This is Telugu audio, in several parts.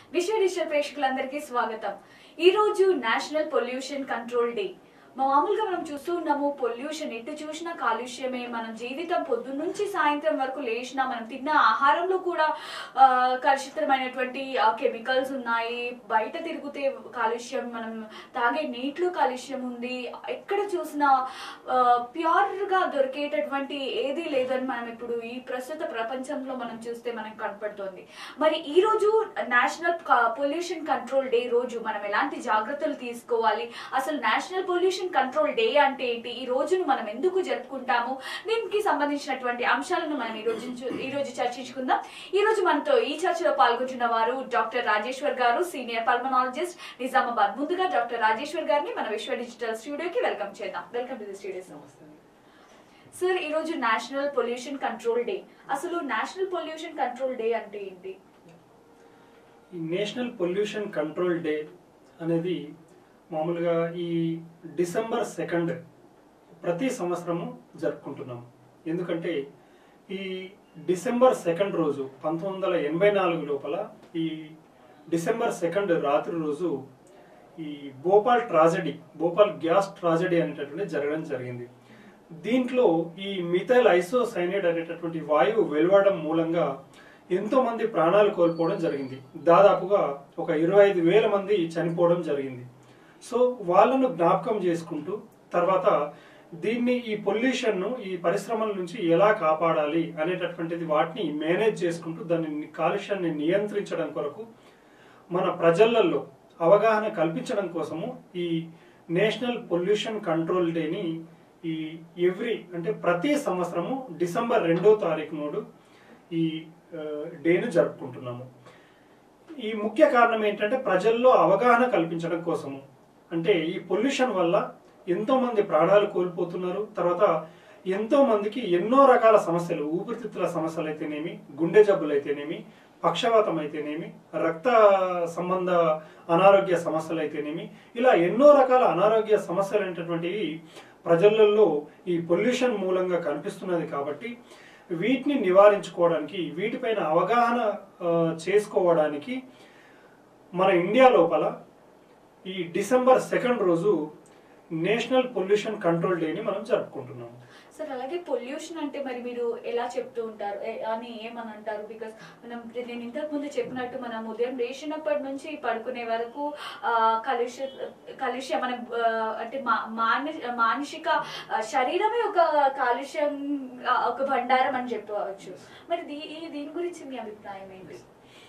విశ్వ డిజిటల్ ప్రేక్షకులందరికీ స్వాగతం ఈ రోజు నేషనల్ పొల్యూషన్ కంట్రోల్ డే మామూలుగా మనం చూస్తూ ఉన్నాము పొల్యూషన్ ఎటు చూసినా కాలుష్యమే మనం జీవితం పొద్దున్న నుంచి సాయంత్రం వరకు లేచినా మనం తిన్న ఆహారంలో కూడా ఆ, కలుషితమైనటువంటి కెమికల్స్ ఉన్నాయి బయట తిరిగితే కాలుష్యం మనం తాగే నీటిలో కాలుష్యం ఉంది ఎక్కడ చూసినా ప్యూర్ గా దొరికేటటువంటి ఏది లేదని మనం ఇప్పుడు ఈ ప్రస్తుత ప్రపంచంలో మనం చూస్తే మనకు కనపడుతోంది మరి ఈ రోజు నేషనల్ పొల్యూషన్ కంట్రోల్ డే రోజు మనం ఎలాంటి జాగ్రత్తలు తీసుకోవాలి అసలు నేషనల్ పొల్యూషన్ కంట్రోల్ డే అంటే ఏంటి ఈ రోజును మనం ఎందుకు జరుపుకుంటాము దీనికి సంబంధించినటువంటి అంశాలను మనం ఈ రోజు ఈ రోజు చర్చించుకుందాం ఈ రోజు మనతో ఈ చర్చలో పాల్గొంటున్న వారు డాక్టర్ రాజేశ్వర్ గారు సీనియర్ పల్మనాలజిస్ట్ నిజామాబాద్ ముందుగా డాక్టర్ రాజేశ్వర్ గారిని మన విశ్వ డిజిటల్ స్టూడియోకి వెల్కమ్ చేద్దాం welcome to the studios sir ఈ రోజు నేషనల్ పొల్యూషన్ కంట్రోల్ డే అసలు నేషనల్ పొల్యూషన్ కంట్రోల్ డే అంటే ఏంటి ఈ నేషనల్ పొల్యూషన్ కంట్రోల్ డే అనేది మామూలుగా ఈ డిసెంబర్ సెకండ్ ప్రతి సంవత్సరము జరుపుకుంటున్నాం ఎందుకంటే ఈ డిసెంబర్ సెకండ్ రోజు పంతొమ్మిది వందల ఎనభై నాలుగు లోపల ఈ డిసెంబర్ సెకండ్ రాత్రి రోజు ఈ Bhopal tragedy Bhopal gas tragedy అనేటటువంటి జరగడం జరిగింది దీంట్లో ఈ మిథైల్ ఐసోసైనైడ్ అనేటటువంటి వాయువు వెలువడడం మూలంగా ఎంతో మంది ప్రాణాలు కోల్పోవడం జరిగింది దాదాపుగా ఒక ఇరవై ఐదు వేల మంది చనిపోవడం జరిగింది సో వాళ్ళను జ్ఞాపకం చేసుకుంటూ తర్వాత దీన్ని ఈ పొల్యూషన్ ను ఈ పరిశ్రమల నుంచి ఎలా కాపాడాలి అనేటటువంటిది వాటిని మేనేజ్ చేసుకుంటూ దాన్ని కాలుష్యాన్ని నియంత్రించడం కొరకు మన ప్రజలలో అవగాహన కల్పించడం కోసము ఈ నేషనల్ పొల్యూషన్ కంట్రోల్ డేని ఈ ఎవ్రీ అంటే ప్రతి సంవత్సరము డిసెంబర్ రెండో తారీఖు నాడు ఈ ఆ, డేను జరుపుకుంటున్నాము ఈ ముఖ్య కారణం ఏంటంటే ప్రజల్లో అవగాహన కల్పించడం కోసము అంటే ఈ పొల్యూషన్ వల్ల ఎంతో మంది ప్రాణాలు కోల్పోతున్నారు తర్వాత ఎంతో మందికి ఎన్నో రకాల సమస్యలు ఊపిరితిత్తుల సమస్యలు అయితేనేమి గుండె జబ్బులు అయితేనేమి పక్షవాతం అయితేనేమి రక్త సంబంధ అనారోగ్య సమస్యలు అయితేనేమి ఇలా ఎన్నో రకాల అనారోగ్య సమస్యలు అనేటటువంటివి ప్రజలలో ఈ పొల్యూషన్ మూలంగా కనిపిస్తున్నది కాబట్టి వీటిని నివారించుకోవడానికి వీటిపైన అవగాహన ఆ, చేసుకోవడానికి మన ఇండియా లోపల ఈ డిసెంబర్ సెకండ్ రోజు నేషనల్ పొల్యూషన్ కంట్రోల్ డేని మనం జరుపుకుంటున్నాం సార్ అలాగే పొల్యూషన్ అంటే మరి మీరు ఎలా చెప్తూ ఉంటారు ఏ- అని ఏమని అంటారు బికాస్ మనం నేను ఇంతకు ముందు చెప్పినట్టు మనం ఉదయం లేచినప్పటి నుంచి పడుకునే వరకు ఆ, కలుష కలుష్య మనం ఆ, అంటే మా- మాన మానసిక ఆ, శరీరమే ఒక కాలుష్యం ఆ, ఒక భండారం అని చెప్పవచ్చు మరి దీ ఈ- దీని గురించి మీ అభిప్రాయం ఏంటి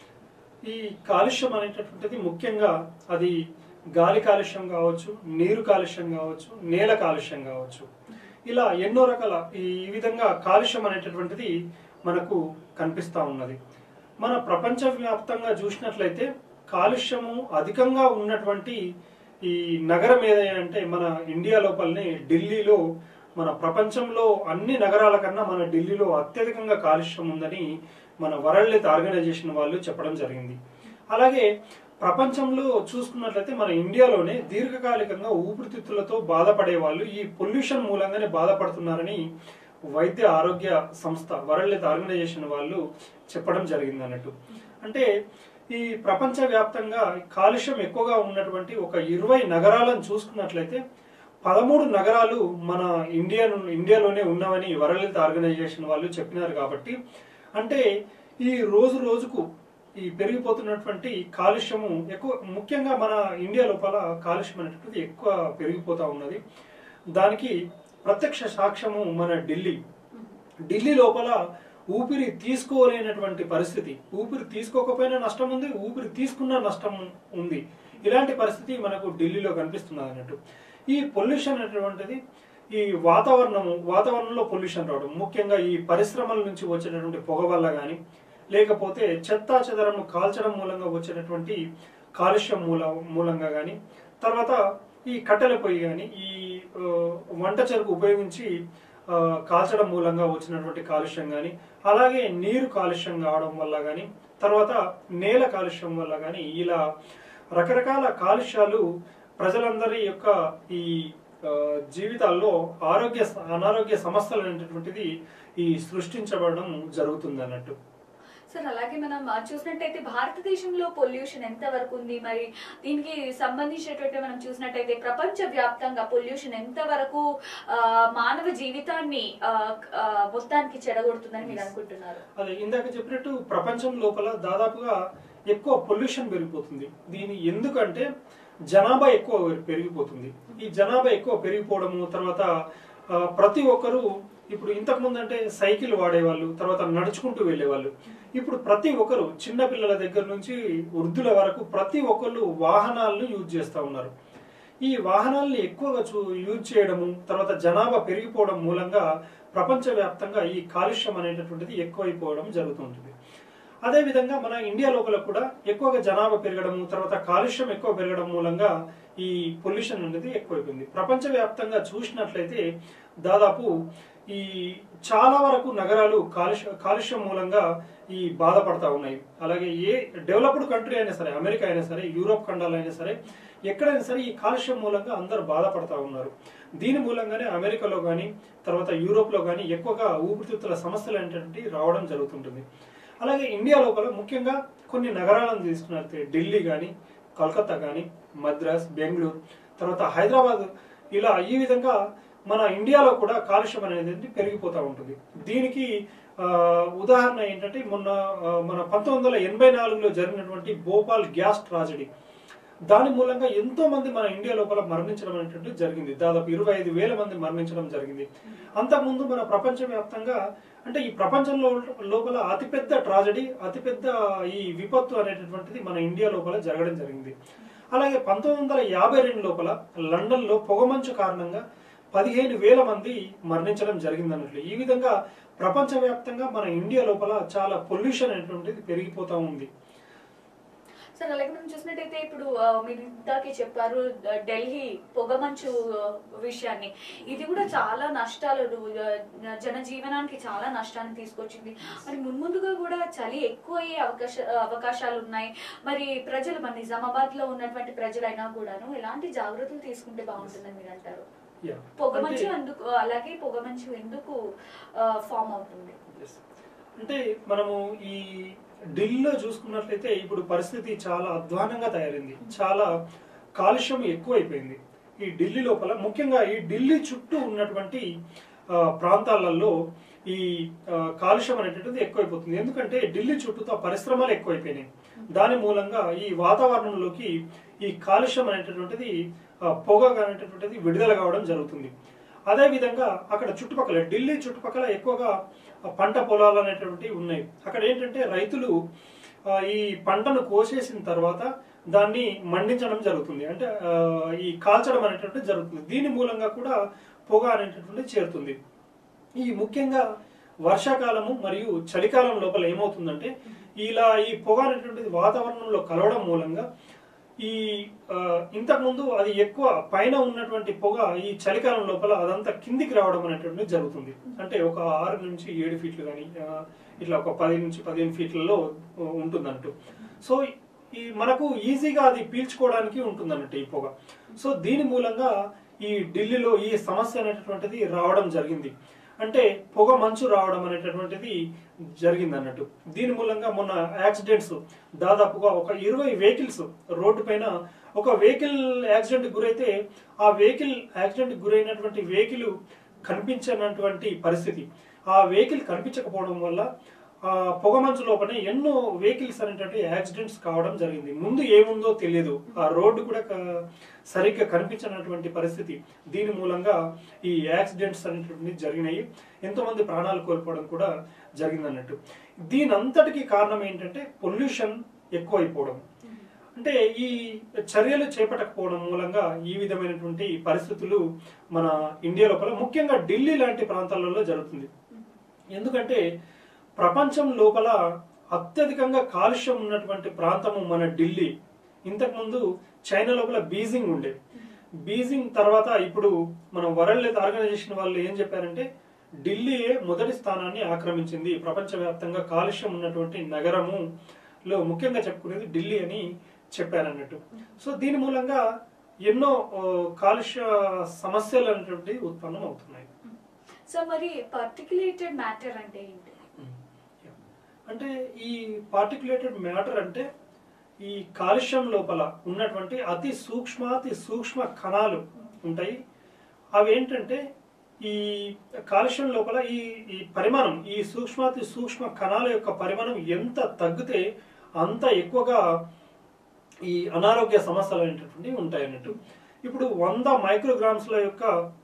ఈ కాలుష్యం అనేటటువంటిది ముఖ్యంగా అది గాలి కాలుష్యం కావచ్చు నీరు కాలుష్యం కావచ్చు నేల కాలుష్యం కావచ్చు ఇలా ఎన్నో రకాల ఈ ఈ విధంగా కాలుష్యం అనేటటువంటిది మనకు కనిపిస్తా ఉన్నది మన ప్రపంచ వ్యాప్తంగా చూసినట్లయితే కాలుష్యము అధికంగా ఉన్నటువంటి ఈ నగరం ఏదంటే మన ఇండియా లోపలనే ఢిల్లీలో మన ప్రపంచంలో అన్ని నగరాల కన్నా మన ఢిల్లీలో అత్యధికంగా కాలుష్యం ఉందని మన వరల్డ్ హెల్త్ ఆర్గనైజేషన్ వాళ్ళు చెప్పడం జరిగింది అలాగే ప్రపంచంలో చూసుకున్నట్లయితే మన ఇండియాలోనే దీర్ఘకాలికంగా ఊపిరితిత్తులతో బాధపడే వాళ్ళు ఈ పొల్యూషన్ మూలంగానే బాధపడుతున్నారని వైద్య ఆరోగ్య సంస్థ వరల్డ్ హెల్త్ ఆర్గనైజేషన్ వాళ్ళు చెప్పడం జరిగింది అన్నట్టు అంటే ఈ ప్రపంచ వ్యాప్తంగా కాలుష్యం ఎక్కువగా ఉన్నటువంటి ఒక ఇరవై నగరాలను చూసుకున్నట్లయితే పదమూడు నగరాలు మన ఇండియా ను- ఇండియాలోనే ఉన్నవని వరల్డ్ హెల్త్ ఆర్గనైజేషన్ వాళ్ళు చెప్పినారు కాబట్టి అంటే ఈ రోజు రోజుకు ఈ పెరిగిపోతున్నటువంటి కాలుష్యము ఎక్కువ ముఖ్యంగా మన ఇండియా లోపల కాలుష్యం అనేటువంటిది ఎక్కువ పెరిగిపోతా ఉన్నది దానికి ప్రత్యక్ష సాక్ష్యము మన ఢిల్లీ ఢిల్లీ లోపల ఊపిరి తీసుకోలేనటువంటి పరిస్థితి ఊపిరి తీసుకోకపోయినా నష్టం ఉంది ఊపిరి తీసుకున్న నష్టం ఉంది ఇలాంటి పరిస్థితి మనకు ఢిల్లీలో కనిపిస్తున్నది అన్నట్టు ఈ పొల్యూషన్ అనేటువంటిది ఈ వాతావరణము వాతావరణంలో పొల్యూషన్ రావడం ముఖ్యంగా ఈ పరిశ్రమల నుంచి వచ్చేటటువంటి పొగ వల్ల కానీ లేకపోతే చెత్తా చెదరను కాల్చడం మూలంగా వచ్చేటటువంటి కాలుష్యం మూల మూలంగా కానీ తర్వాత ఈ కట్టెల పొయ్యి కానీ ఈ ఆ, వంట చెరుకు ఉపయోగించి ఆ, కాల్చడం మూలంగా వచ్చినటువంటి కాలుష్యం కానీ అలాగే నీరు కాలుష్యం కావడం వల్ల కానీ తర్వాత నేల కాలుష్యం వల్ల కానీ ఇలా రకరకాల కాలుష్యాలు ప్రజలందరి యొక్క ఈ ఆ, జీవితాల్లో ఆరోగ్య అనారోగ్య సమస్యలు అనేటటువంటిది ఈ సృష్టించబడడం జరుగుతుంది అన్నట్టు సార్ అలాగే మనం ఆ, చూసినట్టయితే భారతదేశంలో పొల్యూషన్ ఎంత వరకు ఉంది మరి దీనికి సంబంధించినటువంటి మనం చూసినట్టయితే ప్రపంచ వ్యాప్తంగా పొల్యూషన్ ఎంత వరకు ఆ, మానవ జీవితాన్ని ఆ, ఆ, మొత్తానికి చెడగొడుతుందని మీరు అనుకుంటున్నారు అదే ఇందాక చెప్పినట్టు ప్రపంచం లోపల దాదాపుగా ఎక్కువ పొల్యూషన్ పెరిగిపోతుంది దీని ఎందుకంటే జనాభా ఎక్కువ పెరిగిపోతుంది ఈ జనాభా ఎక్కువ పెరిగిపోవడము తర్వాత ఆ, ప్రతి ఒక్కరూ ఇప్పుడు ఇంతకు ముందు అంటే సైకిల్ వాడేవాళ్ళు తర్వాత నడుచుకుంటూ వెళ్ళేవాళ్ళు ఇప్పుడు ప్రతి ఒక్కరు చిన్న పిల్లల దగ్గర నుంచి వృద్ధుల వరకు ప్రతి ఒక్కళ్ళు వాహనాలను యూజ్ చేస్తూ ఉన్నారు ఈ వాహనాల్ని ఎక్కువగా చూ యూజ్ చేయడము తర్వాత జనాభా పెరిగిపోవడం మూలంగా ప్రపంచవ్యాప్తంగా ఈ కాలుష్యం అనేటటువంటిది ఎక్కువైపోవడం జరుగుతుంటుంది అదేవిధంగా మన ఇండియా లోపల కూడా ఎక్కువగా జనాభా పెరగడము తర్వాత కాలుష్యం ఎక్కువ పెరగడం మూలంగా ఈ పొల్యూషన్ అనేది ఎక్కువైపోయింది ప్రపంచవ్యాప్తంగా చూసినట్లయితే దాదాపు ఈ చాలా వరకు నగరాలు కాలుష్య కాలుష్యం మూలంగా ఈ బాధపడతా ఉన్నాయి అలాగే ఏ డెవలప్డ్ కంట్రీ అయినా సరే అమెరికా అయినా సరే యూరోప్ ఖండాలు అయినా సరే ఎక్కడైనా సరే ఈ కాలుష్యం మూలంగా అందరూ బాధపడతా ఉన్నారు దీని మూలంగానే అమెరికాలో కానీ తర్వాత యూరోప్లో కానీ ఎక్కువగా ఊపిరితిత్తుల సమస్యలు అనేటువంటి రావడం జరుగుతుంటుంది అలాగే ఇండియా లోపల ముఖ్యంగా కొన్ని నగరాలను తీసుకున్నట్లయితే ఢిల్లీ కానీ కలకత్తా కానీ మద్రాస్ బెంగళూరు తర్వాత హైదరాబాద్ ఇలా ఈ విధంగా మన ఇండియాలో కూడా కాలుష్యం అనేది పెరిగిపోతూ ఉంటుంది దీనికి ఆ, ఉదాహరణ ఏంటంటే మొన్న ఆ, మన పంతొమ్మిది వందల ఎనభై నాలుగులో జరిగినటువంటి భోపాల్ గ్యాస్ ట్రాజడీ దాని మూలంగా ఎంతో మంది మన ఇండియా లోపల మరణించడం అనేటువంటి జరిగింది దాదాపు ఇరవై ఐదు వేల మంది మరణించడం జరిగింది అంతకుముందు మన ప్రపంచవ్యాప్తంగా అంటే ఈ ప్రపంచంలో లోపల అతిపెద్ద ట్రాజడీ అతిపెద్ద ఈ విపత్తు అనేటటువంటిది మన ఇండియా లోపల జరగడం జరిగింది అలాగే పంతొమ్మిది వందల యాభై రెండు లోపల లండన్లో పొగమంచు కారణంగా పదిహేను వేల మంది మరణించడం జరిగింది అన్నట్లు ఈ విధంగా ప్రపంచవ్యాప్తంగా మన ఇండియా లోపల చాలా పొల్యూషన్ అనేటువంటిది పెరిగిపోతా ఉంది సార్ అలాగే మనం చూసినట్టయితే ఇప్పుడు ఆ, మీరు ఇందాకే చెప్పారు ఆ, ఢిల్లీ పొగమంచు ఆ, విషయాన్ని ఇది కూడా చాలా నష్టాలు ఆ, జనజీవనానికి చాలా నష్టాన్ని తీసుకొచ్చింది మరి మున్ముందుగా కూడా చలి ఎక్కువ అయ్యే అవకాశ అవకాశాలు ఉన్నాయి మరి ప్రజలు మన నిజామాబాద్ లో ఉన్నటువంటి ప్రజలైనా కూడాను ఎలాంటి జాగ్రత్తలు తీసుకుంటే బాగుంటుందని మీరు అంటారు Yeah. పొగమంచు అంటే- ఎందుకు అలాగే పొగమంచు ఎందుకు ఫామ్ అవుతుంది Yes. అంటే మనము ఈ ఢిల్లీలో చూసుకున్నట్లయితే ఇప్పుడు పరిస్థితి చాలా అధ్వానంగా తయారైంది చాలా కాలుష్యం ఎక్కువైపోయింది ఈ ఢిల్లీ లోపల ముఖ్యంగా ఈ ఢిల్లీ చుట్టూ ఉన్నటువంటి ఆ, ప్రాంతాలలో ఈ ఆ, కాలుష్యం అనేటువంటిది ఎక్కువైపోతుంది ఎందుకంటే ఢిల్లీ చుట్టూతో పరిశ్రమలు ఎక్కువైపోయినాయి దాని మూలంగా ఈ వాతావరణంలోకి ఈ కాలుష్యం అనేటటువంటిది ఆ, పొగ అనేటటువంటిది విడుదల కావడం జరుగుతుంది అదే విధంగా అక్కడ చుట్టుపక్కల ఢిల్లీ చుట్టుపక్కల ఎక్కువగా పంట పొలాలు అనేటువంటివి ఉన్నాయి అక్కడ ఏంటంటే రైతులు ఆ, ఈ పంటను కోసేసిన తర్వాత దాన్ని మండించడం జరుగుతుంది అంటే ఆ, ఈ కాల్చడం అనేటువంటిది జరుగుతుంది దీని మూలంగా కూడా పొగ అనేటటువంటిది చేరుతుంది ఈ ముఖ్యంగా వర్షాకాలము మరియు చలికాలం లోపల ఏమవుతుందంటే ఇలా ఈ పొగ అనేటువంటిది వాతావరణంలో కలవడం మూలంగా ఈ ఆ, ఇంతకుముందు అది ఎక్కువ పైన ఉన్నటువంటి పొగ ఈ చలికాలం లోపల అదంతా కిందికి రావడం అనేటువంటిది జరుగుతుంది అంటే ఒక ఆరు నుంచి ఏడు ఫీట్లు కానీ ఇట్లా ఒక పది నుంచి పదిహేను ఫీట్లలో ఉంటుందంటూ సో ఈ మనకు ఈజీగా అది పీల్చుకోవడానికి ఉంటుందన్నట్టు ఈ పొగ సో దీని మూలంగా ఈ ఢిల్లీలో ఈ సమస్య అనేటటువంటిది రావడం జరిగింది అంటే పొగ మంచు రావడం అనేటటువంటిది జరిగింది అన్నట్టు దీని మూలంగా మొన్న యాక్సిడెంట్స్ దాదాపుగా ఒక ఇరవై వెహికల్స్ రోడ్డు పైన ఒక వెహికల్ యాక్సిడెంట్ గురైతే ఆ వెహికల్ యాక్సిడెంట్ గురైనటువంటి వెహికల్ కనిపించినటువంటి పరిస్థితి ఆ వెహికల్ కనిపించకపోవడం వల్ల ఆ పొగ మంచు లోపలనే ఎన్నో వెహికల్స్ అనేటువంటి యాక్సిడెంట్స్ కావడం జరిగింది ముందు ఏముందో తెలియదు ఆ రోడ్డు కూడా క- సరిగ్గా కనిపించినటువంటి పరిస్థితి దీని మూలంగా ఈ యాక్సిడెంట్స్ అనేటువంటివి జరిగినాయి ఎంతో మంది ప్రాణాలు కోల్పోవడం కూడా జరిగింది అన్నట్టు దీని అంతటికి కారణం ఏంటంటే పొల్యూషన్ ఎక్కువైపోవడం అంటే ఈ చర్యలు చేపట్టకపోవడం మూలంగా ఈ విధమైనటువంటి పరిస్థితులు మన ఇండియా లోపల ముఖ్యంగా ఢిల్లీ లాంటి ప్రాంతాలలో జరుగుతుంది ఎందుకంటే ప్రపంచం లోపల అత్యధికంగా కాలుష్యం ఉన్నటువంటి ప్రాంతము మన ఢిల్లీ ఇంతకుముందు చైనా లోపల బీజింగ్ ఉండే బీజింగ్ తర్వాత ఇప్పుడు మన వరల్డ్ హెల్త్ ఆర్గనైజేషన్ వాళ్ళు ఏం చెప్పారంటే ఢిల్లీయే మొదటి స్థానాన్ని ఆక్రమించింది ప్రపంచవ్యాప్తంగా కాలుష్యం ఉన్నటువంటి నగరము లో ముఖ్యంగా చెప్పుకునేది ఢిల్లీ అని చెప్పారన్నట్టు సో దీని మూలంగా ఎన్నో ఆ, కాలుష్య సమస్యలు అనేటువంటి ఉత్పన్నం అవుతున్నాయి సో మరి పర్టికులేటెడ్ మ్యాటర్ అంటే ఏంటి అంటే ఈ పార్టికులేటెడ్ మ్యాటర్ అంటే ఈ కాలుష్యం లోపల ఉన్నటువంటి అతి సూక్ష్మాతి సూక్ష్మ కణాలు ఉంటాయి అవి ఏంటంటే ఈ కాలుష్యం లోపల ఈ ఈ పరిమాణం ఈ సూక్ష్మాతి సూక్ష్మ కణాల యొక్క పరిమాణం ఎంత తగ్గితే అంత ఎక్కువగా ఈ అనారోగ్య సమస్యలు అనేటటువంటివి ఉంటాయి అన్నట్టు ఇప్పుడు వంద మైక్రోగ్రామ్స్ల యొక్క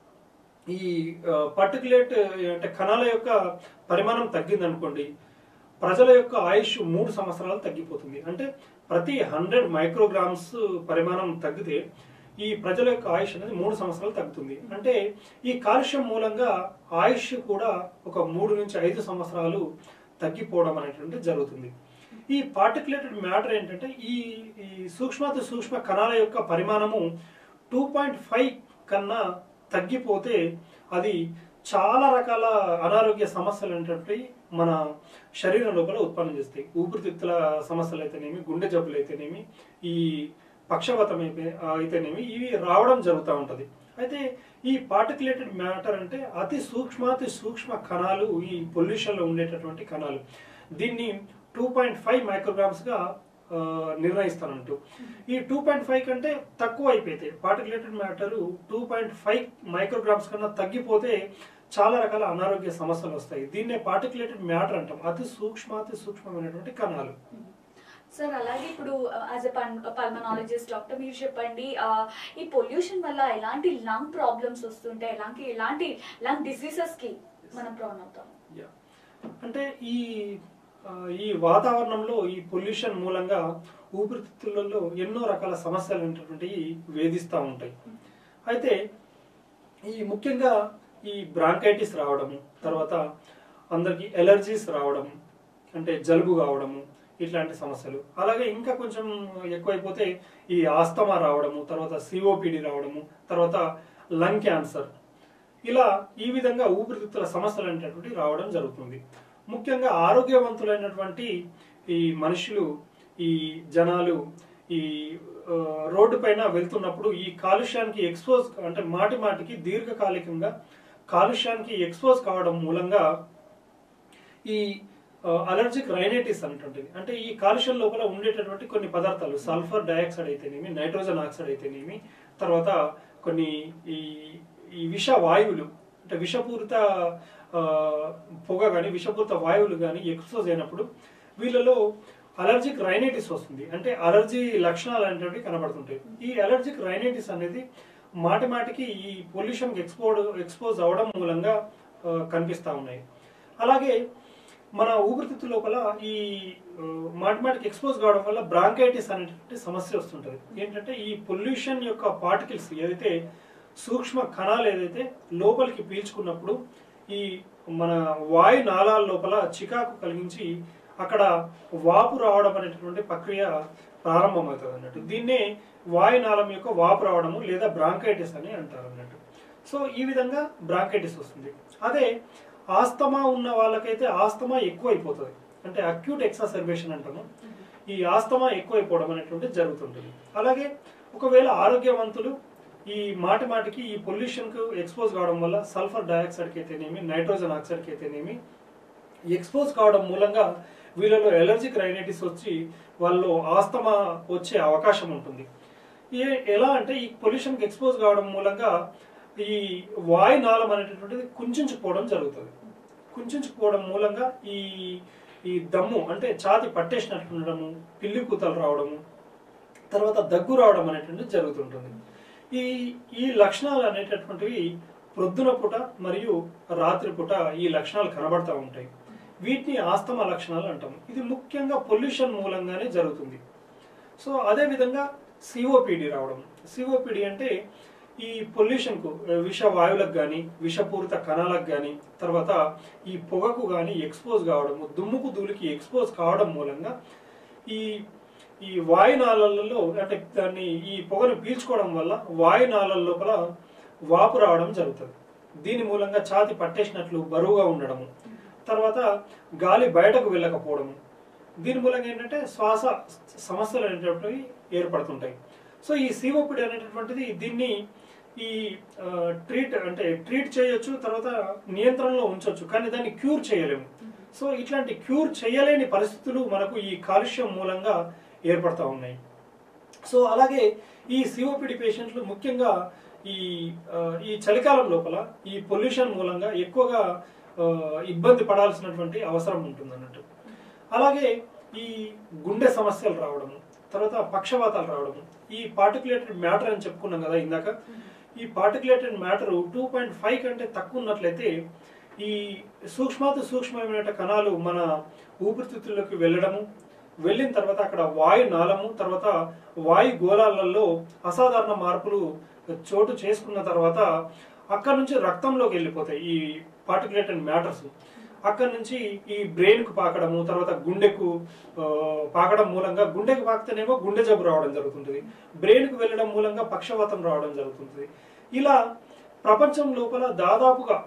ఈ పర్టికులేట్ అంటే కణాల యొక్క పరిమాణం తగ్గింది అనుకోండి ప్రజల యొక్క ఆయుష్ మూడు సంవత్సరాలు తగ్గిపోతుంది అంటే ప్రతి హండ్రెడ్ మైక్రోగ్రామ్స్ పరిమాణం తగ్గితే ఈ ప్రజల యొక్క ఆయుష్ అనేది మూడు సంవత్సరాలు తగ్గుతుంది అంటే ఈ కాలుష్యం మూలంగా ఆయుష్ కూడా ఒక మూడు నుంచి ఐదు సంవత్సరాలు తగ్గిపోవడం అనేటువంటి జరుగుతుంది ఈ పార్టికులేటెడ్ మ్యాటర్ ఏంటంటే ఈ ఈ సూక్ష్మాతి సూక్ష్మ కణాల యొక్క పరిమాణము టూ పాయింట్ ఫైవ్ కన్నా తగ్గిపోతే అది చాలా రకాల అనారోగ్య సమస్యలు అనేటువంటి మన శరీరం లోపల ఉత్పన్నం చేస్తాయి ఊపిరితిత్తుల సమస్యలు అయితేనేమి గుండె జబ్బులు అయితేనేమి ఈ పక్షవాతం అయిపోయి అయితేనేమి ఇవి రావడం జరుగుతూ ఉంటుంది అయితే ఈ పార్టికులేటెడ్ మ్యాటర్ అంటే అతి సూక్ష్మాతి సూక్ష్మ కణాలు ఈ పొల్యూషన్లో ఉండేటటువంటి కణాలు దీన్ని టూ పాయింట్ ఫైవ్ మైక్రోగ్రామ్స్గా నిర్ణయిస్తానంటూ ఈ టూ పాయింట్ ఫైవ్ కంటే తక్కువ అయిపోతే particulated matter two point five micrograms కన్నా తగ్గిపోతే చాలా రకాల అనారోగ్య సమస్యలు వస్తాయి దీన్నే పార్టికులేటెడ్ మ్యాటర్ అంటాం అతి సూక్ష్మాతి సూక్ష్మమైనటువంటి కణాలు సార్ అలాగే ఇప్పుడు యాజ్ ఎ పల్మనాలజిస్ట్ డాక్టర్ మీరు చెప్పండి ఆ, ఈ పొల్యూషన్ వల్ల ఎలాంటి లంగ్ ప్రాబ్లమ్స్ వస్తుంటాయి ఎలాంటి ఎలాంటి లంగ్ డిసీజెస్ కి మనం ప్రాన్ అవుతాం Yeah. అంటే ఈ ఆ, ఈ వాతావరణంలో ఈ పొల్యూషన్ మూలంగా ఊపిరితిత్తులలో ఎన్నో రకాల సమస్యలు అనేటువంటివి వేధిస్తూ ఉంటాయి అయితే ఈ ముఖ్యంగా ఈ బ్రాంకైటిస్ రావడము తర్వాత అందరికి ఎలర్జీస్ రావడం అంటే జలుబు కావడము ఇట్లాంటి సమస్యలు అలాగే ఇంకా కొంచెం ఎక్కువైపోతే ఈ ఆస్తమా రావడము తర్వాత సిఓపిడి రావడము తర్వాత లంగ్ క్యాన్సర్ ఇలా ఈ విధంగా ఊపిరితిత్తుల సమస్యలు అనేటటువంటి రావడం జరుగుతుంది ముఖ్యంగా ఆరోగ్యవంతులైనటువంటి ఈ మనుషులు ఈ జనాలు ఈ ఆ, రోడ్డు పైన వెళ్తున్నప్పుడు ఈ కాలుష్యానికి ఎక్స్పోజ్ అంటే మాటి మాటికి దీర్ఘకాలికంగా కాలుష్యానికి ఎక్స్పోజ్ కావడం మూలంగా ఈ అలర్జిక్ రైనైటిస్ అనేటువంటిది అంటే ఈ కాలుష్యం లోపల ఉండేటటువంటి కొన్ని పదార్థాలు సల్ఫర్ డయాక్సైడ్ అయితేనేమి నైట్రోజన్ ఆక్సైడ్ అయితేనేమి తర్వాత కొన్ని ఈ ఈ విష వాయువులు అంటే విషపూరిత ఆ, పొగ కానీ విషపూరిత వాయువులు కానీ ఎక్స్పోజ్ అయినప్పుడు వీళ్ళలో అలర్జిక్ రైనైటిస్ వస్తుంది అంటే అలర్జీ లక్షణాలు అనేటివి కనబడుతుంటాయి ఈ అలర్జిక్ రైనైటిస్ అనేది మాటి మాటికి ఈ పొల్యూషన్ ఎక్స్పోజ్ ఎక్స్పోజ్ అవడం మూలంగా ఆ, కనిపిస్తా ఉన్నాయి అలాగే మన ఊపిరితిత్తు లోపల ఈ ఆ, మాటి మాటికి ఎక్స్పోజ్ కావడం వల్ల బ్రాంకైటిస్ అనేటువంటి సమస్య వస్తుంటది ఏంటంటే ఈ పొల్యూషన్ యొక్క పార్టికల్స్ ఏదైతే సూక్ష్మ కణాలు ఏదైతే లోపలికి పీల్చుకున్నప్పుడు ఈ మన వాయు నాళాల లోపల చికాకు కలిగించి అక్కడ వాపు రావడం అనేటటువంటి ప్రక్రియ ప్రారంభమవుతుంది అన్నట్టు దీన్నే వాయునాళం యొక్క వాపు రావడము లేదా బ్రాంకైటిస్ అని అంటారు అన్నట్టు సో ఈ విధంగా బ్రాంకైటిస్ వస్తుంది అదే ఆస్తమా ఉన్న వాళ్ళకైతే ఆస్తమా ఎక్కువైపోతుంది అంటే అక్యూట్ ఎక్సాసర్బేషన్ అంటాము ఈ ఆస్తమా ఎక్కువైపోవడం అనేటువంటి జరుగుతుంటుంది అలాగే ఒకవేళ ఆరోగ్యవంతులు ఈ మాటి మాటికి ఈ పొల్యూషన్ కు ఎక్స్పోజ్ కావడం వల్ల సల్ఫర్ డయాక్సైడ్ కి అయితేనేమి నైట్రోజన్ ఆక్సైడ్ కి అయితేనేమి ఎక్స్పోజ్ కావడం మూలంగా వీళ్ళలో ఎలర్జిక్ రైనైటిస్ వచ్చి వాళ్ళు ఆస్తమా వచ్చే అవకాశం ఉంటుంది ఏ- ఎలా అంటే ఈ పొల్యూషన్కి ఎక్స్పోజ్ కావడం మూలంగా ఈ వాయు నాళం అనేటటువంటిది కుంచుకుపోవడం జరుగుతుంది కుంచుకుపోవడం మూలంగా ఈ ఈ దమ్ము అంటే ఛాతి పట్టేసినట్టు ఉండడము పిల్లి కూతలు రావడము తర్వాత దగ్గు రావడం అనేటువంటిది జరుగుతుంటుంది ఈ ఈ లక్షణాలు అనేటటువంటివి ప్రొద్దున పూట మరియు రాత్రి పూట ఈ లక్షణాలు కనబడతా ఉంటాయి వీటిని ఆస్తమా లక్షణాలు అంటాము ఇది ముఖ్యంగా పొల్యూషన్ మూలంగానే జరుగుతుంది సో అదే విధంగా సిఓపిడి రావడం సిఓపిడి అంటే ఈ పొల్యూషన్ కు ఆ, విష వాయువులకు కానీ విషపూరిత కణాలకు కానీ తర్వాత ఈ పొగకు కానీ ఎక్స్పోజ్ కావడము దుమ్ముకు ధూళికి ఎక్స్పోజ్ కావడం మూలంగా ఈ ఈ వాయునాళాలలో అంటే దాన్ని ఈ పొగను పీల్చుకోవడం వల్ల వాయునాళాల లోపల వాపు రావడం జరుగుతుంది దీని మూలంగా ఛాతి పట్టేసినట్లు బరువుగా ఉండడము తర్వాత గాలి బయటకు వెళ్ళకపోవడము దీని మూలంగా ఏంటంటే శ్వాస సమస్యలు అనేటటువంటివి ఏర్పడుతుంటాయి సో ఈ సిఓపిడి అనేటటువంటిది దీన్ని ఈ ట్రీట్ అంటే ట్రీట్ చేయొచ్చు తర్వాత నియంత్రణలో ఉంచవచ్చు కానీ దాన్ని క్యూర్ చేయలేము సో ఇట్లాంటి క్యూర్ చేయలేని పరిస్థితులు మనకు ఈ కాలుష్యం మూలంగా ఏర్పడతా ఉన్నాయి సో అలాగే ఈ సిఓపిడి పేషెంట్లు ముఖ్యంగా ఈ ఆ, ఈ చలికాలం లోపల ఈ పొల్యూషన్ మూలంగా ఎక్కువగా ఆ, ఇబ్బంది పడాల్సినటువంటి అవసరం ఉంటుంది అన్నట్టు అలాగే ఈ గుండె సమస్యలు రావడము తర్వాత పక్షవాతాలు రావడము ఈ పార్టికులేటెడ్ మ్యాటర్ అని చెప్పుకున్నాం కదా ఇందాక ఈ particulated matter two point five కంటే తక్కువ ఉన్నట్లయితే ఈ సూక్ష్మాతి సూక్ష్మమైన కణాలు మన ఊపిరితిత్తుల్లోకి వెళ్ళడము వెళ్ళిన తర్వాత అక్కడ వాయు నాళము తర్వాత వాయు గోళాలలో అసాధారణ మార్పులు చోటు చేసుకున్న తర్వాత అక్కడ నుంచి రక్తంలోకి వెళ్ళిపోతాయి ఈ పార్టికులేటెడ్ మ్యాటర్స్ అక్కడ నుంచి ఈ బ్రెయిన్ కు పాకడము తర్వాత గుండెకు ఆ, పాకడం మూలంగా గుండెకు పాకితేనేమో గుండె జబ్బు రావడం జరుగుతుంటుంది బ్రెయిన్ కు వెళ్ళడం మూలంగా పక్షవాతం రావడం జరుగుతుంటుంది ఇలా ప్రపంచం లోపల దాదాపుగా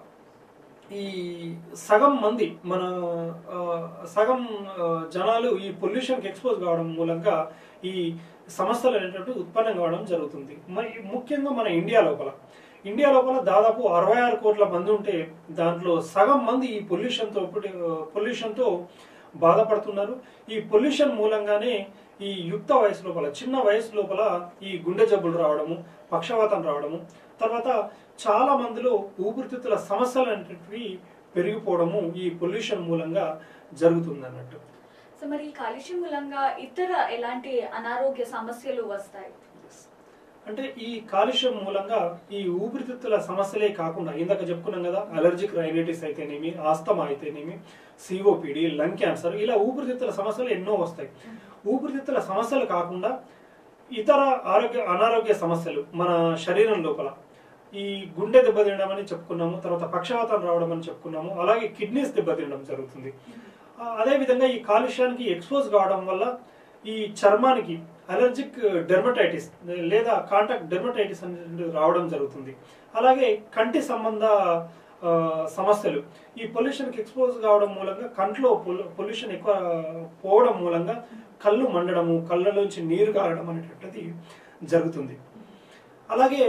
ఈ సగం మంది మన ఆ, సగం ఆ, జనాలు ఈ పొల్యూషన్కి ఎక్స్పోజ్ కావడం మూలంగా ఈ సమస్యలు అనేటువంటి ఉత్పన్నం కావడం జరుగుతుంది మరి ముఖ్యంగా మన ఇండియా లోపల ఇండియా లోపల దాదాపు అరవై ఆరు కోట్ల మంది ఉంటే దాంట్లో సగం మంది ఈ పొల్యూషన్తో పొల్యూషన్తో బాధపడుతున్నారు ఈ పొల్యూషన్ మూలంగానే ఈ యుక్త వయసు లోపల చిన్న వయసు లోపల ఈ గుండె జబ్బులు రావడము పక్షవాతం రావడము తర్వాత చాలా మందిలో ఊపిరితిత్తుల సమస్యలు అనేటివి పెరిగిపోవడము ఈ పొల్యూషన్ మూలంగా జరుగుతుంది అన్నట్టు సో మరి ఈ కాలుష్యం మూలంగా ఇతర ఎలాంటి అనారోగ్య సమస్యలు వస్తాయి అంటే ఈ కాలుష్యం మూలంగా ఈ ఊపిరితిత్తుల సమస్యలే కాకుండా ఇందాక చెప్పుకున్నాం కదా అలర్జిక్ రైనైటిస్ అయితేనేమి ఆస్తమా అయితేనేమి సిఓపిడి లంగ్ క్యాన్సర్ ఇలా ఊపిరితిత్తుల సమస్యలు ఎన్నో వస్తాయి ఊపిరితిత్తుల సమస్యలు కాకుండా ఇతర ఆరోగ్య అనారోగ్య సమస్యలు మన శరీరం లోపల ఈ గుండె దెబ్బతినడం అని చెప్పుకున్నాము తర్వాత పక్షవాతం రావడం అని చెప్పుకున్నాము అలాగే కిడ్నీస్ దెబ్బతినడం జరుగుతుంది ఆ, అదేవిధంగా ఈ కాలుష్యానికి ఎక్స్పోజ్ కావడం వల్ల ఈ చర్మానికి అలర్జిక్ డెర్మటైటిస్ లేదా కాంటాక్ట్ డెర్మటైటిస్ అనేది రావడం జరుగుతుంది అలాగే కంటి సంబంధ ఆ, సమస్యలు ఈ పొల్యూషన్కి ఎక్స్పోజ్ కావడం మూలంగా కంట్లో పొల్యూషన్ ఎక్కువ పోవడం మూలంగా కళ్ళు మండడము కళ్ళలోంచి నీరు కారడం అనేటువంటిది జరుగుతుంది అలాగే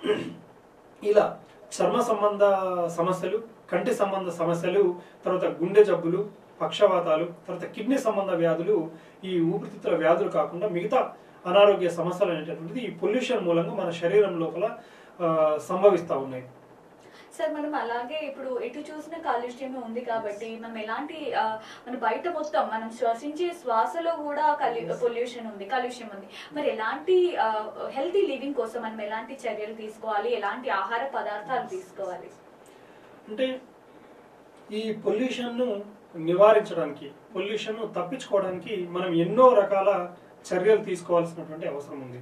ఇలా చర్మ సంబంధ సమస్యలు కంటి సంబంధ సమస్యలు తర్వాత గుండె జబ్బులు పక్షవాతాలు తర్వాత కిడ్నీ సంబంధ వ్యాధులు ఈ ఊపిరితిత్తుల వ్యాధులు కాకుండా మిగతా అనారోగ్య సమస్యలు అనేటటువంటిది ఈ పొల్యూషన్ మూలంగా మన శరీరం లోపల ఆ, సంభవిస్తా ఉన్నాయి సార్ మనం అలాగే ఇప్పుడు ఎటు చూసిన కాలుష్యమే ఉంది కాబట్టి మనం ఎలాంటి ఆ, మన బయట మొత్తం మనం శ్వసించే శ్వాసలో కూడా పొల్యూషన్ ఉంది కాలుష్యం ఉంది మరి ఎలాంటి హెల్తీ లివింగ్ కోసం మనం ఎలాంటి చర్యలు తీసుకోవాలి ఎలాంటి ఆహార పదార్థాలు తీసుకోవాలి అంటే ఈ పొల్యూషన్ను నివారించడానికి పొల్యూషన్ను తప్పించుకోవడానికి మనం ఎన్నో రకాల చర్యలు తీసుకోవాల్సినటువంటి అవసరం ఉంది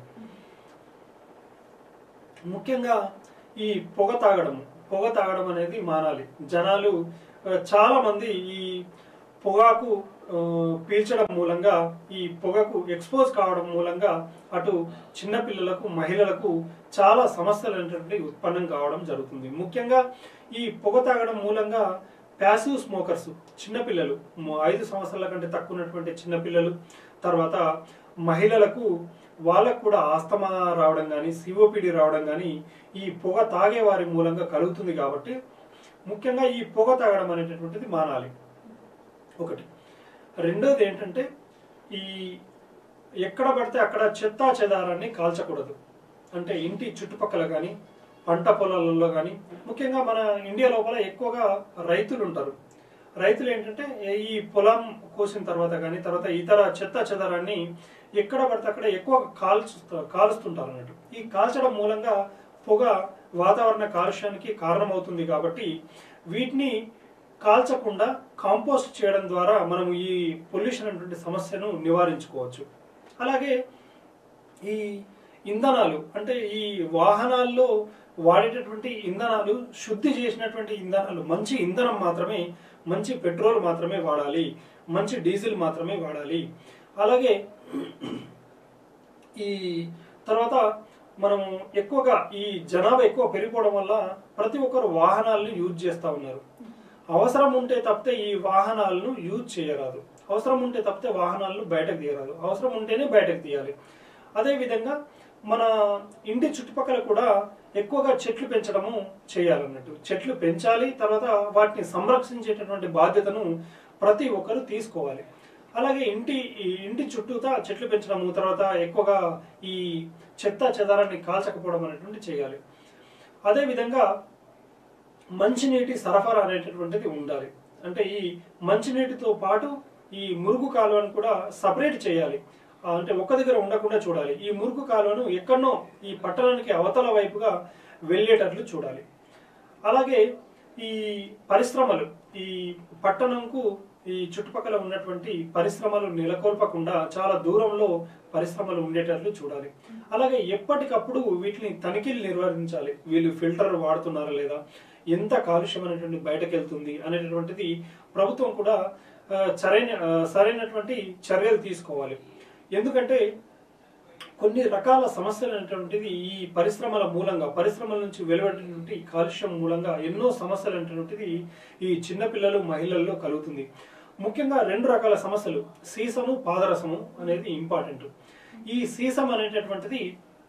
ముఖ్యంగా ఈ పొగ తాగడం పొగ తాగడం అనేది మానాలి జనాలు ఆ, చాలా మంది ఈ పొగాకు ఆ, పీల్చడం మూలంగా ఈ పొగకు ఎక్స్పోజ్ కావడం మూలంగా అటు చిన్నపిల్లలకు మహిళలకు చాలా సమస్యలు అనేటువంటి ఉత్పన్నం కావడం జరుగుతుంది ముఖ్యంగా ఈ పొగ తాగడం మూలంగా ప్యాసివ్ స్మోకర్స్ చిన్నపిల్లలు మ- ఐదు సంవత్సరాల కంటే తక్కువ ఉన్నటువంటి చిన్నపిల్లలు తర్వాత మహిళలకు వాళ్ళకు కూడా ఆస్తమా రావడం కానీ సిఓపిడి రావడం కానీ ఈ పొగ తాగే వారి మూలంగా కలుగుతుంది కాబట్టి ముఖ్యంగా ఈ పొగ తాగడం అనేటటువంటిది మానాలి ఒకటి రెండోది ఏంటంటే ఈ ఎక్కడ పడితే అక్కడ చెత్తా చెదారాన్ని కాల్చకూడదు అంటే ఇంటి చుట్టుపక్కల కానీ పంట పొలాలలో కానీ ముఖ్యంగా మన ఇండియా లోపల ఎక్కువగా రైతులు ఉంటారు రైతులు ఏంటంటే ఈ పొలం కోసిన తర్వాత కానీ తర్వాత ఇతర చెత్త చెదారాన్ని ఎక్కడ పడితే అక్కడ ఎక్కువ కాల్చు కాలుస్తుంటారు అన్నట్టు ఈ కాల్చడం మూలంగా పొగ వాతావరణ కాలుష్యానికి కారణమవుతుంది కాబట్టి వీటిని కాల్చకుండా కాంపోస్ట్ చేయడం ద్వారా మనం ఈ పొల్యూషన్ అనేటువంటి సమస్యను నివారించుకోవచ్చు అలాగే ఈ ఇంధనాలు అంటే ఈ వాహనాల్లో వాడేటటువంటి ఇంధనాలు శుద్ధి చేసినటువంటి ఇంధనాలు మంచి ఇంధనం మాత్రమే మంచి పెట్రోల్ మాత్రమే వాడాలి మంచి డీజిల్ మాత్రమే వాడాలి అలాగే ఈ తర్వాత మనం ఎక్కువగా ఈ జనాభా ఎక్కువ పెరిగిపోవడం వల్ల ప్రతి ఒక్కరు వాహనాలను యూజ్ చేస్తూ ఉన్నారు అవసరం ఉంటే తప్పితే ఈ వాహనాలను యూజ్ చేయరాదు అవసరం ఉంటే తప్పితే వాహనాలను బయటకు తీయరాదు అవసరం ఉంటేనే బయటకు తీయాలి అదేవిధంగా మన ఇంటి చుట్టుపక్కల కూడా ఎక్కువగా చెట్లు పెంచడము చేయాలన్నట్టు చెట్లు పెంచాలి తర్వాత వాటిని సంరక్షించేటటువంటి బాధ్యతను ప్రతి ఒక్కరు తీసుకోవాలి అలాగే ఇంటి ఈ ఇంటి చుట్టూతా చెట్లు పెంచడము తర్వాత ఎక్కువగా ఈ చెత్త చెదారాన్ని కాల్చకపోవడం అనేటువంటి చేయాలి అదేవిధంగా మంచినీటి సరఫరా అనేటటువంటిది ఉండాలి అంటే ఈ మంచినీటితో పాటు ఈ మురుగు కాలువను కూడా సపరేట్ చేయాలి ఆ, అంటే ఒక్క దగ్గర ఉండకుండా చూడాలి ఈ మురుగు కాలువను ఎక్కడనో ఈ పట్టణానికి అవతల వైపుగా వెళ్ళేటట్లు చూడాలి అలాగే ఈ పరిశ్రమలు ఈ పట్టణంకు ఈ చుట్టుపక్కల ఉన్నటువంటి పరిశ్రమలు నెలకొల్పకుండా చాలా దూరంలో పరిశ్రమలు ఉండేటట్లు చూడాలి అలాగే ఎప్పటికప్పుడు వీటిని తనిఖీలు నిర్వహించాలి వీళ్ళు ఫిల్టర్ వాడుతున్నారా లేదా ఎంత కాలుష్యం అనేటువంటి బయటకు వెళ్తుంది అనేటటువంటిది ప్రభుత్వం కూడా ఆ, సరైన ఆ, సరైనటువంటి చర్యలు తీసుకోవాలి ఎందుకంటే కొన్ని రకాల సమస్యలు అనేటువంటిది ఈ పరిశ్రమల మూలంగా పరిశ్రమల నుంచి వెలువడినటువంటి కాలుష్యం మూలంగా ఎన్నో సమస్యలు అనేటువంటిది ఈ చిన్నపిల్లలు మహిళల్లో కలుగుతుంది ముఖ్యంగా రెండు రకాల సమస్యలు సీసము పాదరసము అనేది ఇంపార్టెంట్ ఈ సీసం అనేటటువంటిది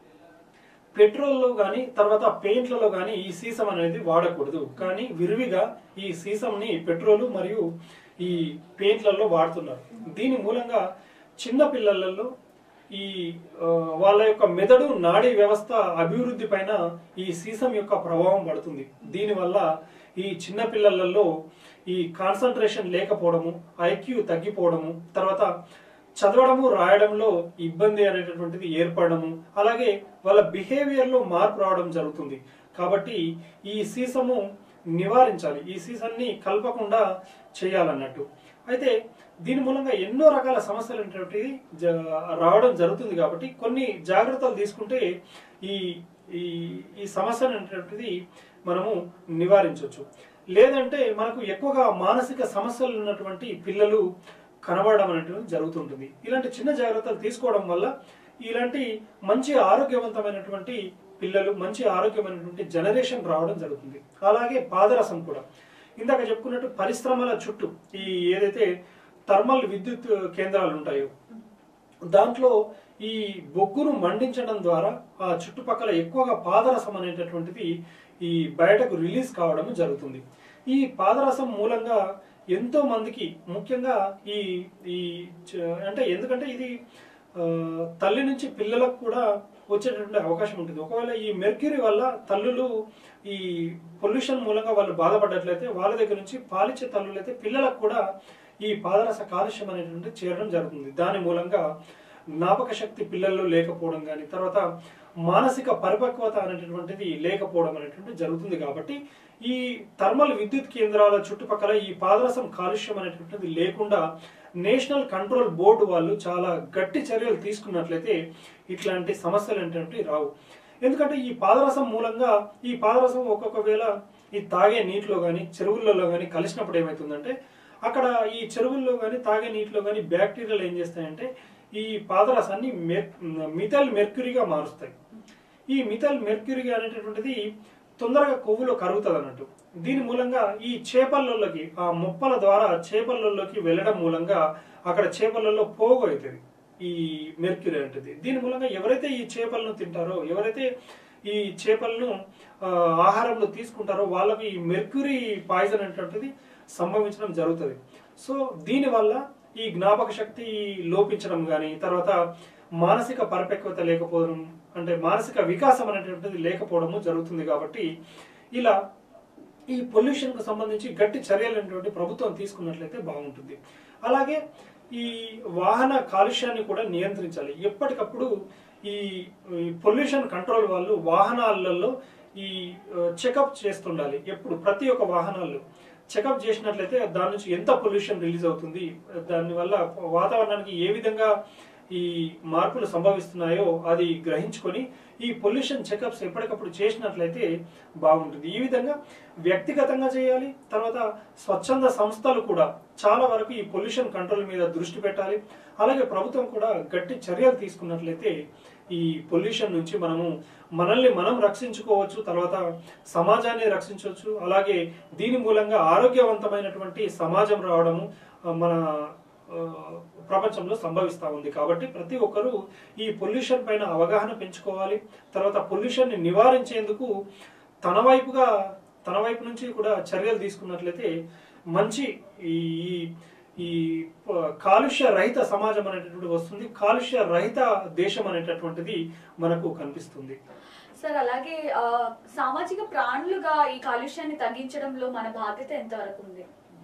పెట్రోల్లో కానీ తర్వాత పెయింట్లలో కానీ ఈ సీసం అనేది వాడకూడదు కానీ విరివిగా ఈ సీసంని పెట్రోల్ మరియు ఈ పెయింట్లలో వాడుతున్నారు దీని మూలంగా చిన్న పిల్లలలో ఈ ఆ, వాళ్ళ యొక్క మెదడు నాడీ వ్యవస్థ అభివృద్ధి పైన ఈ సీసం యొక్క ప్రభావం పడుతుంది దీనివల్ల ఈ చిన్న పిల్లలలో ఈ కాన్సన్ట్రేషన్ లేకపోవడము ఐక్యూ తగ్గిపోవడము తర్వాత చదవడము రాయడంలో ఇబ్బంది అనేటటువంటిది ఏర్పడము అలాగే వాళ్ళ బిహేవియర్ లో మార్పు రావడం జరుగుతుంది కాబట్టి ఈ సీసము నివారించాలి ఈ సీసాన్ని కలపకుండా చేయాలన్నట్టు అయితే దీని మూలంగా ఎన్నో రకాల సమస్యలు అనేటువంటిది జ- రావడం జరుగుతుంది కాబట్టి కొన్ని జాగ్రత్తలు తీసుకుంటే ఈ ఈ ఈ సమస్యను అనేటువంటిది మనము నివారించవచ్చు లేదంటే మనకు ఎక్కువగా మానసిక సమస్యలు ఉన్నటువంటి పిల్లలు కనబడడం అనేటువంటి జరుగుతుంటుంది ఇలాంటి చిన్న జాగ్రత్తలు తీసుకోవడం వల్ల ఇలాంటి మంచి ఆరోగ్యవంతమైనటువంటి పిల్లలు మంచి ఆరోగ్యమైనటువంటి జనరేషన్ రావడం జరుగుతుంది అలాగే పాదరసం కూడా ఇందాక చెప్పుకున్నట్టు పరిశ్రమల చుట్టూ ఈ ఏదైతే థర్మల్ విద్యుత్ కేంద్రాలు ఉంటాయో దాంట్లో ఈ బొగ్గును మండించడం ద్వారా ఆ చుట్టుపక్కల ఎక్కువగా పాదరసం అనేటటువంటిది ఈ బయటకు రిలీజ్ కావడం జరుగుతుంది ఈ పాదరసం మూలంగా ఎంతో మందికి ముఖ్యంగా ఈ ఈ చ- అంటే ఎందుకంటే ఇది ఆ, తల్లి నుంచి పిల్లలకు కూడా వచ్చేటటువంటి అవకాశం ఉంటుంది ఒకవేళ ఈ మెర్క్యూరీ వల్ల తల్లులు ఈ పొల్యూషన్ మూలంగా వాళ్ళు బాధపడ్డట్లయితే వాళ్ళ దగ్గర నుంచి పాలిచ్చే తల్లులు అయితే పిల్లలకు కూడా ఈ పాదరస కాలుష్యం అనేటువంటి చేరడం జరుగుతుంది దాని మూలంగా జ్ఞాపక శక్తి పిల్లల్లో లేకపోవడం కానీ తర్వాత మానసిక పరిపక్వత అనేటటువంటిది లేకపోవడం అనేటువంటి జరుగుతుంది కాబట్టి ఈ థర్మల్ విద్యుత్ కేంద్రాల చుట్టుపక్కల ఈ పాదరసం కాలుష్యం అనేటువంటిది లేకుండా నేషనల్ కంట్రోల్ బోర్డు వాళ్ళు చాలా గట్టి చర్యలు తీసుకున్నట్లయితే ఇట్లాంటి సమస్యలు అనేటువంటి రావు ఎందుకంటే ఈ పాదరసం మూలంగా ఈ పాదరసం ఒక్కొక్క వేళ ఈ తాగే నీటిలో కానీ చెరువులలో కానీ కలిసినప్పుడు ఏమవుతుందంటే అక్కడ ఈ చెరువుల్లో కానీ తాగే నీటిలో కానీ బ్యాక్టీరియాలు ఏం చేస్తాయంటే ఈ పాదరసాన్ని మెర్ మిథైల్ మెర్క్యూరీగా మారుస్తాయి ఈ మిథైల్ మెర్క్యూరీ అనేటటువంటిది తొందరగా కొవ్వులో కరుగుతుంది అన్నట్టు దీని మూలంగా ఈ చేపలలోకి ఆ మొప్పల ద్వారా చేపలలోకి వెళ్ళడం మూలంగా అక్కడ చేపలలో పోగు అవుతుంది ఈ మెర్క్యూరీ అంటది దీని మూలంగా ఎవరైతే ఈ చేపలను తింటారో ఎవరైతే ఈ చేపలను ఆ, ఆహారంలో తీసుకుంటారో వాళ్ళకి ఈ మెర్క్యూరీ పాయిజన్ అనేటువంటిది సంభవించడం జరుగుతుంది సో దీనివల్ల ఈ జ్ఞాపక శక్తి లోపించడం కానీ తర్వాత మానసిక పరిపక్వత లేకపోవడం అంటే మానసిక వికాసం అనేటువంటిది లేకపోవడము జరుగుతుంది కాబట్టి ఇలా ఈ పొల్యూషన్ కు సంబంధించి గట్టి చర్యలు అనేటువంటి ప్రభుత్వం తీసుకున్నట్లయితే బాగుంటుంది అలాగే ఈ వాహన కాలుష్యాన్ని కూడా నియంత్రించాలి ఎప్పటికప్పుడు ఈ పొల్యూషన్ కంట్రోల్ వాళ్ళు వాహనాలలో ఈ చెకప్ చేస్తుండాలి ఎప్పుడు ప్రతి ఒక్క వాహనాల్లో చెకప్ చేసినట్లయితే దాని నుంచి ఎంత పొల్యూషన్ రిలీజ్ అవుతుంది దానివల్ల వాతావరణానికి ఏ విధంగా ఈ మార్పులు సంభవిస్తున్నాయో అది గ్రహించుకొని ఈ పొల్యూషన్ చెకప్స్ ఎప్పటికప్పుడు చేసినట్లయితే బాగుంటుంది ఈ విధంగా వ్యక్తిగతంగా చేయాలి తర్వాత స్వచ్ఛంద సంస్థలు కూడా చాలా వరకు ఈ పొల్యూషన్ కంట్రోల్ మీద దృష్టి పెట్టాలి అలాగే ప్రభుత్వం కూడా గట్టి చర్యలు తీసుకున్నట్లయితే ఈ పొల్యూషన్ నుంచి మనము మనల్ని మనం రక్షించుకోవచ్చు తర్వాత సమాజాన్ని రక్షించవచ్చు అలాగే దీని మూలంగా ఆరోగ్యవంతమైనటువంటి సమాజం రావడము ఆ, మన ఆ, ప్రపంచంలో సంభవిస్తూ ఉంది కాబట్టి ప్రతి ఒక్కరూ ఈ పొల్యూషన్ పైన అవగాహన పెంచుకోవాలి తర్వాత పొల్యూషన్ ని నివారించేందుకు తన వైపుగా తన వైపు నుంచి కూడా చర్యలు తీసుకున్నట్లయితే మంచి ఈ ఈ- ఈ ప- కాలుష్య రహిత సమాజం అనేటటువంటి వస్తుంది కాలుష్య రహిత దేశం అనేటటువంటిది మనకు కనిపిస్తుంది సార్ అలాగే ఆ, సామాజిక ప్రాణులుగా ఈ కాలుష్యాన్ని తగ్గించడంలో మన బాధ్యత ఎంతవరకు ఉంది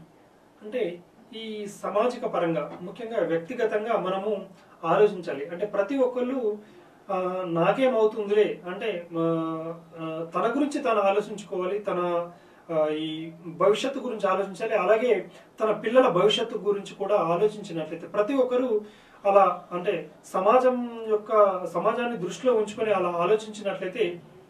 అంటే ఈ సామాజిక పరంగా ముఖ్యంగా వ్యక్తిగతంగా మనము ఆలోచించాలి అంటే ప్రతి ఒక్కళ్ళు ఆ, నాకేమవుతుందిలే అంటే ఆ, ఆ, తన గురించి తను ఆలోచించుకోవాలి తన ఆ, ఈ భవిష్యత్తు గురించి ఆలోచించాలి అలాగే తన పిల్లల భవిష్యత్తు గురించి కూడా ఆలోచించినట్లయితే ప్రతి ఒక్కరూ అలా అంటే సమాజం యొక్క సమాజాన్ని దృష్టిలో ఉంచుకొని అలా ఆలోచించినట్లయితే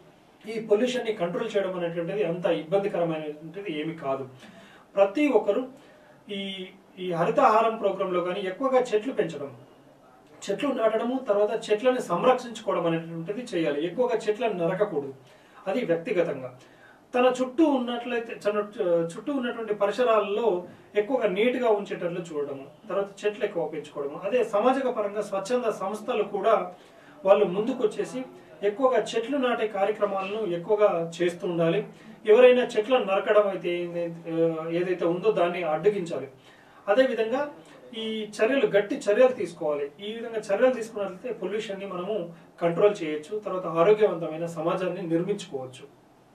ఈ పొల్యూషన్ ని కంట్రోల్ చేయడం అనేటువంటిది అంత ఇబ్బందికరమైనటువంటిది ఏమి కాదు ప్రతి ఒక్కరు ఈ ఈ హరితహారం ప్రోగ్రామ్ లో కానీ ఎక్కువగా చెట్లు పెంచడం చెట్లు నాటడము తర్వాత చెట్లను సంరక్షించుకోవడం అనేటువంటిది చేయాలి ఎక్కువగా చెట్లను నరకకూడదు అది వ్యక్తిగతంగా తన చుట్టూ ఉన్నట్లయితే తన చుట్టూ ఉన్నటువంటి పరిసరాల్లో ఎక్కువగా నీట్ గా ఉంచేటట్లు చూడడము తర్వాత చెట్లు ఎక్కువ పెంచుకోవడము అదే సామాజిక పరంగా స్వచ్ఛంద సంస్థలు కూడా వాళ్ళు ముందుకు వచ్చేసి ఎక్కువగా చెట్లు నాటే కార్యక్రమాలను ఎక్కువగా చేస్తూ ఉండాలి ఎవరైనా చెట్లను నరకడం అయితే ఏదై- ఏదైతే ఉందో దాన్ని అడ్డగించాలి అదే విధంగా ఈ చర్యలు గట్టి చర్యలు తీసుకోవాలి ఈ విధంగా చర్యలు తీసుకున్నట్లయితే పొల్యూషన్ ని మనము కంట్రోల్ చేయొచ్చు తర్వాత ఆరోగ్యవంతమైన సమాజాన్ని నిర్మించుకోవచ్చు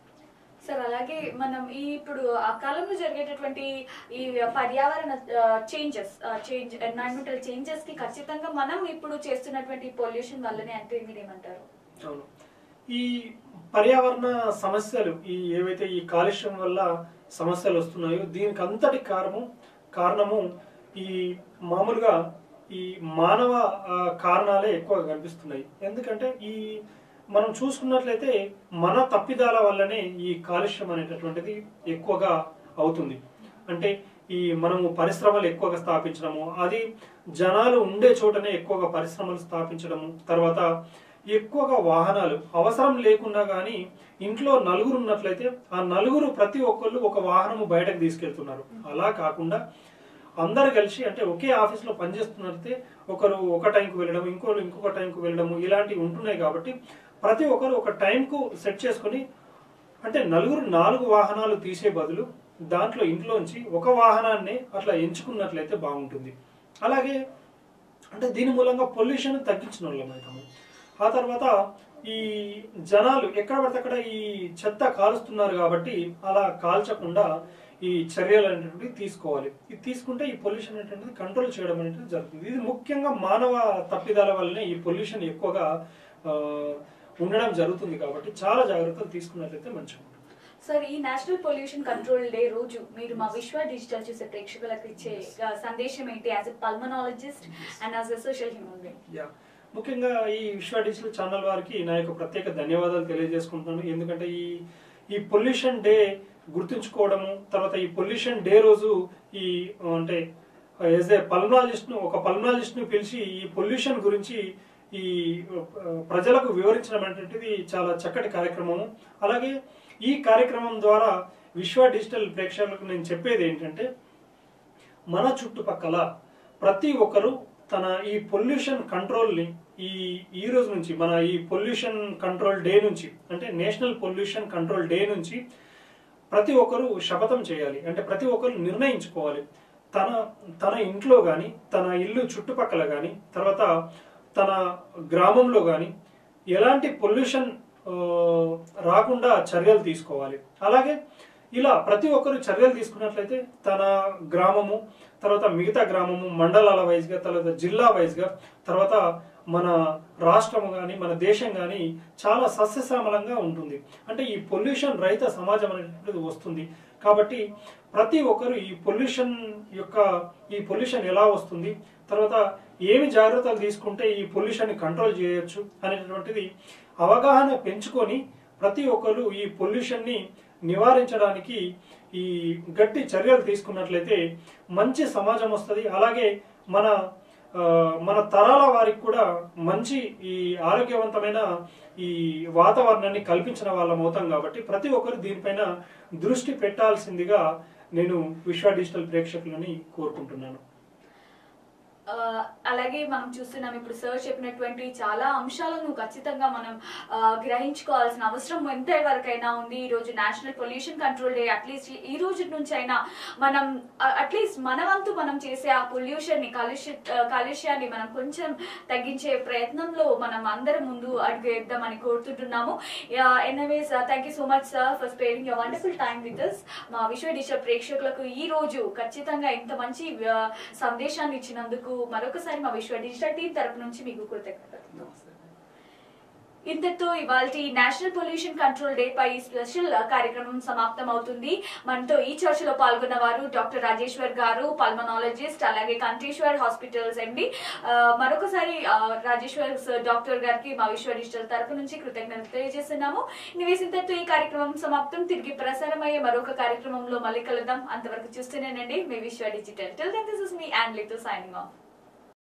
సార్ అలాగే మనం ఈ ఇప్పుడు ఆ కాలంలో జరిగేటటువంటి ఈ పర్యావరణ చేంజెస్ చేంజ్ ఎన్వైరన్మెంటల్ చేంజెస్ కి ఖచ్చితంగా మనం ఇప్పుడు చేస్తున్నటువంటి పొల్యూషన్ వల్లనే అంటే మీరు ఏమంటారు అవును ఈ పర్యావరణ సమస్యలు ఈ ఏవైతే ఈ కాలుష్యం వల్ల సమస్యలు వస్తున్నాయో దీనికి అంతటి కారణము కారణము ఈ మామూలుగా ఈ మానవ ఆ, కారణాలే ఎక్కువగా కనిపిస్తున్నాయి ఎందుకంటే ఈ మనం చూసుకున్నట్లయితే మన తప్పిదాల వల్లనే ఈ కాలుష్యం అనేటటువంటిది ఎక్కువగా అవుతుంది అంటే ఈ మనము పరిశ్రమలు ఎక్కువగా స్థాపించడము అది జనాలు ఉండే చోటనే ఎక్కువగా పరిశ్రమలు స్థాపించడము తర్వాత ఎక్కువగా వాహనాలు అవసరం లేకున్నా కానీ ఇంట్లో నలుగురు ఉన్నట్లయితే ఆ నలుగురు ప్రతి ఒక్కళ్ళు ఒక వాహనము బయటకు తీసుకెళ్తున్నారు అలా కాకుండా అందరు కలిసి అంటే ఒకే ఆఫీస్ లో పనిచేస్తున్నట్లయితే ఒకరు ఒక టైంకు వెళ్ళడం ఇంకోరు ఇంకొక టైంకు వెళ్ళడము ఇలాంటివి ఉంటున్నాయి కాబట్టి ప్రతి ఒక్కరు ఒక టైంకు సెట్ చేసుకొని అంటే నలుగురు నాలుగు వాహనాలు తీసే బదులు దాంట్లో ఇంట్లోంచి ఒక వాహనాన్ని అట్లా ఎంచుకున్నట్లయితే బాగుంటుంది అలాగే అంటే దీని మూలంగా పొల్యూషన్ తగ్గించిన వాళ్ళం అవుతాము ఆ తర్వాత ఈ జనాలు ఎక్కడ పడితే అక్కడ ఈ చెత్త కాలుస్తున్నారు కాబట్టి అలా కాల్చకుండా ఈ చర్యలు అనేటువంటివి తీసుకోవాలి ఇది తీసుకుంటే ఈ పొల్యూషన్ అనేటువంటిది కంట్రోల్ చేయడం అనేటువంటిది జరుగుతుంది ఇది ముఖ్యంగా మానవ తప్పిదాల వల్లనే ఈ పొల్యూషన్ ఎక్కువగా ఆ, ఉండడం జరుగుతుంది కాబట్టి చాలా జాగ్రత్తలు తీసుకున్నట్లయితే మంచిగా ఉంటుంది సార్ ఈ నేషనల్ పొల్యూషన్ కంట్రోల్ డే రోజు మీరు మా విశ్వ డిజిటల్ చూసే ప్రేక్షకులకు ఇచ్చే ఆ, సందేశం ఏంటి as a pulmonologist and as a social human being yeah ముఖ్యంగా ఈ విశ్వ డిజిటల్ ఛానల్ వారికి నా యొక్క ప్రత్యేక ధన్యవాదాలు తెలియజేసుకుంటున్నాను ఎందుకంటే ఈ ఈ పొల్యూషన్ డే గుర్తుంచుకోవడము తర్వాత ఈ పొల్యూషన్ డే రోజు ఈ అంటే యాజ్ ఏ పల్మనాలజిస్ట్ ను ఒక పల్మనాలజిస్ట్ ను పిలిచి ఈ పొల్యూషన్ గురించి ఈ ఆ, ప్రజలకు వివరించడం అనేటువంటిది చాలా చక్కటి కార్యక్రమము అలాగే ఈ కార్యక్రమం ద్వారా విశ్వ డిజిటల్ ప్రేక్షకులకు నేను చెప్పేది ఏంటంటే మన చుట్టుపక్కల ప్రతి ఒక్కరు తన ఈ పొల్యూషన్ కంట్రోల్ని ఈ ఈ రోజు నుంచి మన ఈ పొల్యూషన్ కంట్రోల్ డే నుంచి అంటే నేషనల్ పొల్యూషన్ కంట్రోల్ డే నుంచి ప్రతి ఒక్కరు శపథం చేయాలి అంటే ప్రతి ఒక్కరు నిర్ణయించుకోవాలి తన తన ఇంట్లో కానీ తన ఇల్లు చుట్టుపక్కల కానీ తర్వాత తన గ్రామంలో కానీ ఎలాంటి పొల్యూషన్ ఆ, రాకుండా చర్యలు తీసుకోవాలి అలాగే ఇలా ప్రతి ఒక్కరు చర్యలు తీసుకున్నట్లయితే తన గ్రామము తర్వాత మిగతా గ్రామము మండలాల వైజ్గా తర్వాత జిల్లా వైజ్గా తర్వాత మన రాష్ట్రము కానీ మన దేశం కానీ చాలా సస్యశ్యామలంగా ఉంటుంది అంటే ఈ పొల్యూషన్ రహిత సమాజం అనేటువంటిది వస్తుంది కాబట్టి ప్రతి ఒక్కరు ఈ పొల్యూషన్ యొక్క ఈ పొల్యూషన్ ఎలా వస్తుంది తర్వాత ఏమి జాగ్రత్తలు తీసుకుంటే ఈ పొల్యూషన్ కంట్రోల్ చేయొచ్చు అనేటటువంటిది అవగాహన పెంచుకొని ప్రతి ఒక్కరు ఈ పొల్యూషన్ ని నివారించడానికి ఈ గట్టి చర్యలు తీసుకున్నట్లయితే మంచి సమాజం వస్తుంది అలాగే మన ఆ, మన తరాల వారికి కూడా మంచి ఈ ఆరోగ్యవంతమైన ఈ వాతావరణాన్ని కల్పించిన వాళ్ళం అవుతాం కాబట్టి ప్రతి ఒక్కరు దీనిపైన దృష్టి పెట్టాల్సిందిగా నేను విశ్వ డిజిటల్ ప్రేక్షకులని కోరుకుంటున్నాను ఆ, అలాగే మనం చూస్తున్నాం ఇప్పుడు సార్ చెప్పినటువంటి చాలా అంశాలను ఖచ్చితంగా మనం ఆ, గ్రహించుకోవాల్సిన అవసరం ఎంత వరకైనా ఉంది ఈ రోజు national pollution control day at least ఈ రోజు నుంచి అయినా మనం అట్లీస్ట్ మన వంతు మనం చేసే ఆ పొల్యూషన్ ని కాలుష్య ఆ, కాలుష్యాన్ని మనం కొంచెం తగ్గించే ప్రయత్నంలో మనం అందరం ముందు అడుగు వేద్దామని కోరుతుంటున్నాము anyways thank you so much sir for sparing your wonderful time with us మా విశ్వ డిజిటల్ ప్రేక్షకులకు ఈ రోజు ఖచ్చితంగా ఇంత మంచి ఆ, సందేశాన్ని ఇచ్చినందుకు మరొకసారి మా విశ్వ డిజిటల్ టీం తరపు నుంచి మీకు కృతజ్ఞతలు నమస్తే ఇంతతో ఇవాళ నేషనల్ పొల్యూషన్ కంట్రోల్ డే పై స్పెషల్ కార్యక్రమం సమాప్తం అవుతుంది మనతో ఈ చర్చలో పాల్గొన్న వారు డాక్టర్ రాజేశ్వర్ గారు పల్మనాలజిస్ట్ అలాగే కంఠేశ్వర్ హాస్పిటల్స్ ఎండి ఆ, మరొకసారి ఆ, రాజేశ్వర్ సార్ డాక్టర్ గారికి మా విశ్వ డిజిటల్ తరపు నుంచి కృతజ్ఞతలు తెలియజేస్తున్నాము నివేస్ ఇంతతో ఈ కార్యక్రమం సమాప్తం తిరిగి ప్రసారమయ్యే మరొక కార్యక్రమంలో మళ్ళీ కలుద్దాం అంతవరకు చూస్తూనేనండి మీ Vishwa digital till then this is me and లితో సైనింగ్ ఆఫ్